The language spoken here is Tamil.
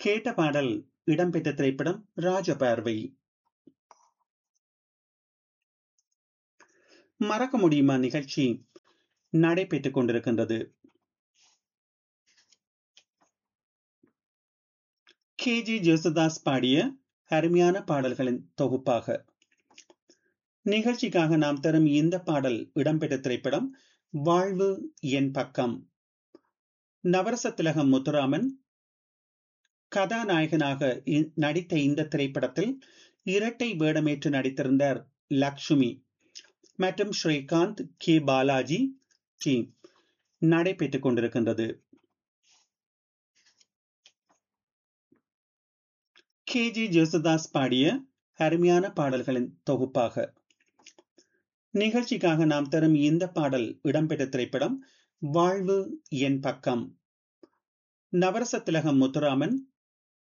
கேட்ட பாடல் இடம்பெற்ற திரைப்படம் ராஜபார்வை மறக்க முடியுமா நிகழ்ச்சி நடைபெற்றுக் கொண்டிருக்கின்றது கே ஜி ஜேசுதாஸ் பாடிய அருமையான பாடல்களின் தொகுப்பாக நிகழ்ச்சிக்காக நாம் தரும் இந்த பாடல் இடம்பெற்ற திரைப்படம் வாழ்வு என் பக்கம் நவரச திலகம் முத்துராமன் கதாநாயகனாக நடித்த இந்த திரைப்படத்தில் இரட்டை வேடமேற்று நடித்திருந்தார் லக்ஷ்மி மற்றும் ஸ்ரீகாந்த் கே பாலாஜி டீம் நடைபெற்றுக் கொண்டிருக்கின்றது கே ஜி ஜேசுதாஸ் பாடிய அருமையான பாடல்களின் தொகுப்பாக நிகழ்ச்சிக்காக நாம் தரும் இந்த பாடல் இடம்பெற்ற திரைப்படம் வாழ்வு என் பக்கம் நவரச திலகம் முத்துராமன்